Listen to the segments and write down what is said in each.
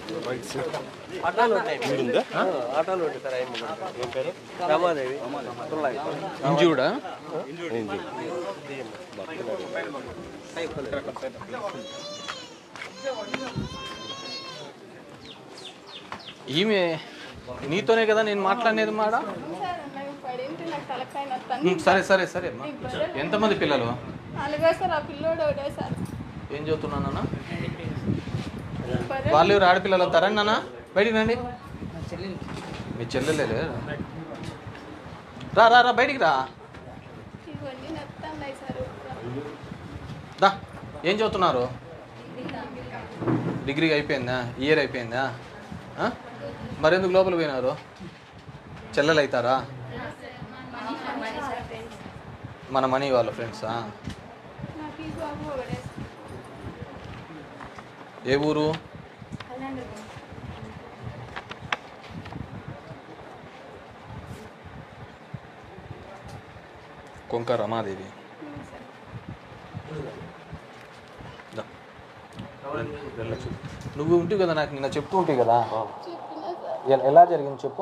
ఆటోలు ఉంటాయి ఆ, ఆటోలు ఉంటాయి సార్ ఐదు ఏం పేరు రమాదేవి తుల్లాయి. ఇంజూడా ఈమె నీతోనే కదా నేను మాట్లాడేది మాడ సార్ నాకు పడింది నాకు తలకాయ నొస్తాను ఉమ్, సరే సరే సరే అమ్మా ఎంతమంది పిల్లలు అలాగే సార్ ఆ పిల్లోడు ఒకటే సార్ ఏం చదువుతున్నానన్నా బర్రె వాళ్ళు ఎవరు ఆడపిల్లలు వస్తారా నాన్న బయటికి రండి మీ చెల్లెలే రా రా రా బయటికి రా ఇవన్నీ నొస్తున్నాయి సార్ దా ఏం చదువుతున్నారు డిగ్రీ అయిపోయిందా ఇయర్ అయిపోయిందా ఆ? మరెందుకు లోపల పోయినారు చెల్లెలు అవుతారా మన మనీ వాళ్ళ ఫ్రెండ్సా నాకు ఈ బాబు ఒకటే సార్. ఏ ఊరు అలాంటి కొంక రమాదేవి సార్ దా. వెళ్ళొచ్చు. నువ్వు ఉంటావు కదా నాకు నిన్న చెప్తూ ఉంటావు కదా చెప్పిన సార్ ఎ- ఎలా జరిగింది చెప్పు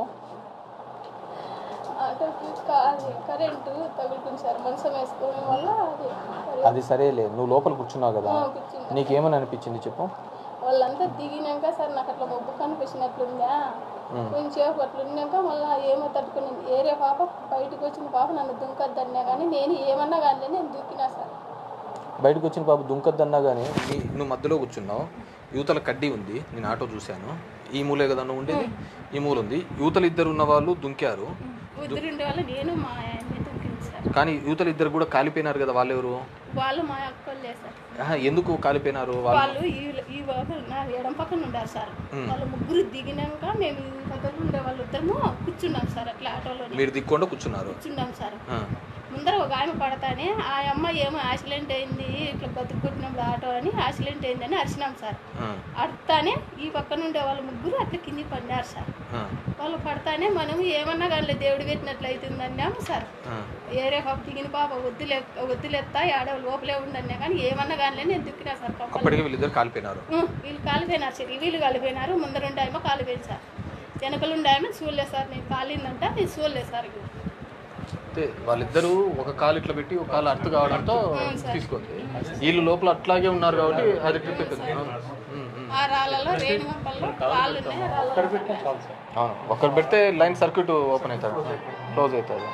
ఆటోకి కా- కరెంటు తగులుతుంది సార్ మనసం వేసుకోవడం వల్ల అది అది సరేలే నువ్వు లోపల కూర్చున్నావు కదా ఆ, కూర్చున్నా. నీకేమని అనిపించింది చెప్పు వాళ్ళంతా దిగినాక సార్ నాకు అట్లా మబ్బు కనిపించినట్లుందా కొంచెంసేపు అట్లా ఉన్నాక మళ్ళీ ఏమో తట్టుకునింది ఏరే పాప బయటకు వచ్చిన పాప నన్ను దుంకద్దన్నా కానీ నేను ఏమన్నా కానీ నేను దూకినా సార్ బయటకు వచ్చిన బాబు దుంకద్దన్నా కానీ నీ నువ్వు మధ్యలో కూర్చున్నావు యువతల కడ్డీ ఉంది నేను ఆటో చూశాను ఈ మూలే కదా నువ్వు ఉండేది ఈ మూల ఉంది యువతలు ఇద్దరు ఉన్న వాళ్ళు దుంకారు ఉద్దరుండే వాళ్ళు నేను మా ఆయన్ని దుంకింది సార్ కానీ యువతలు ఇద్దరు కూడా కాలిపోయినారు కదా వాళ్ళెవరు వాళ్ళు మా అక్కలే సార్ ఆహా, ఎందుకు కాలిపోయినారు వాళ్ళు వాళ్ళు ఈ ఈ పక్క నా ఎడం పక్కన ఉండారు సార్ వాళ్ళు ముగ్గురు దిగినాక మేము ఈ పక్కన ఉండే వాళ్ళు ఇద్దరము కూర్చున్నాం సార్ అట్లా ఆటోలో మీరు దిక్కుండా కూర్చున్నారు కూర్చున్నాం సార్ ఆ, ముందర ఒక ఆమె పడతానే ఆ అమ్మ ఏమో యాక్సిడెంట్ అయింది ఇట్లా బతుకుట్టినప్పుడు ఆటో అని యాక్సిడెంట్ అయిందని అరిచినాం సార్ ఆ, అడతానే ఈ పక్కన ఉండే వాళ్ళు ముగ్గురు అట్లా కింది పడినారు సార్ ఆ, వాళ్ళు పడతానే మనం ఏమన్నా కానీ దేవుడు పెట్టినట్లు అవుతుంది అన్నాము సార్ ఆ. ఏరే పాప దిగిన పాప వద్దులే వద్దులెత్తా ఆడ లోపలే ఉండన్నా కానీ ఏమన్నా కానీ నేను దుక్కినా సార్ పాప అప్పటికే వీళ్ళిద్దరు కాలిపోయినారు వీళ్ళు కాలిపోయినారు సార్ వీళ్ళు కాలిపోయినారు ముందరుండాయమో కాలిపోయింది సార్ వెనకలుండాయమో చూడలేదు సార్ నేను కాలిందంట నేను చూడలేదు సార్ ఇక. అంటే వాళ్ళిద్దరూ ఒక కాలు ఇట్లా పెట్టి ఒక కాలు అర్థ కావడంతో తీసుకుంది వీళ్ళు లోపల అట్లాగే ఉన్నారు కాబట్టి అది ట్రిప్ అయిపోయింది ఉమ్, ఉమ్. ఆ రాళ్ళలో రేణు మొక్కల్లో రాళ్ళు ఉన్నాయి ఆ రాళ్ళలో అవును ఒక్కరు పెడితే లైన్ సర్క్యూట్ ఓపెన్ అవుతుంది క్లోజ్ అవుతుంది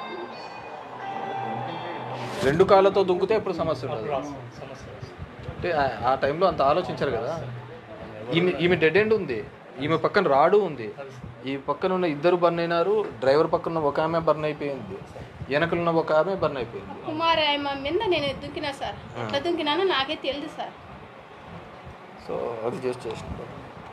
రెండు కాళ్ళతో దుంకుతే ఎప్పుడు సమస్య ఉండదు అంటే ఆ- ఆ టైంలో అంత ఆలోచించారు కదా ఈమె ఈమె డెడ్ ఎండ్ ఉంది ఈమె పక్కన రాడు ఉంది ఈ పక్కన ఉన్న ఇద్దరు బర్న్ అయినారు డ్రైవర్ పక్కన ఉన్న ఒక ఆమె బర్న్ అయిపోయింది వెనకలు ఉన్న ఒక ఆమె బర్న్ అయిపోయింది కుమారి అమ్మ మీద నేను దుంకినా సార్ ఎట్లా దుంకినానో నాకే తెలియదు సార్ సో అది చేసి చేసినారు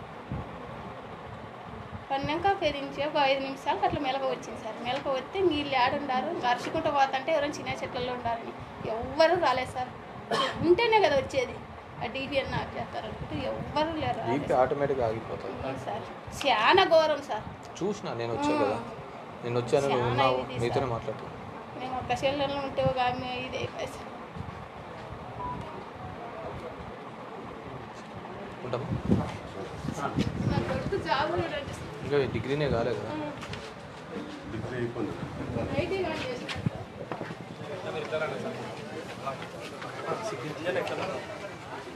పన్నాక పెరించి ఒక ఐదు నిమిషాలకు అట్లా మెలక వచ్చింది సార్ మెలక వస్తే నీళ్ళు ఆడుండారు ఇంకా అరుచుకుంటూ పోతుంటే ఎవరైనా చిన్న చెట్లలో ఉండాలని ఎవ్వరూ రాలేదు సార్ ఉంటేనే కదా వచ్చేది ఆ డీపీ అన్న చేస్తారు అనుకుంటే ఎవ్వరూ లేరు రాలేదు బీపీ ఆటోమేటిక్గా ఆగిపోతుంది సార్ చాలా ఘోరం సార్ చూసిన నేను వచ్చా కదా నేను వచ్చాను నువ్వు చాలా ఉన్నావు ఇది మీతోనే మాట్లాడుతున్నాను మేము ఒక్క చెల్లెల్లో ఉంటే ఒక ఆమె ఇది అయిపోయి సార్ ఉంటామా నా కొడుకు జాబ్ కూడా అంటే ఇంకా డిగ్రీనే కాలే కదా ఐటీ కానీ చేసినారు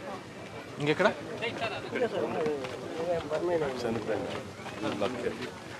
ఇంకెక్కడ చనిపోయింది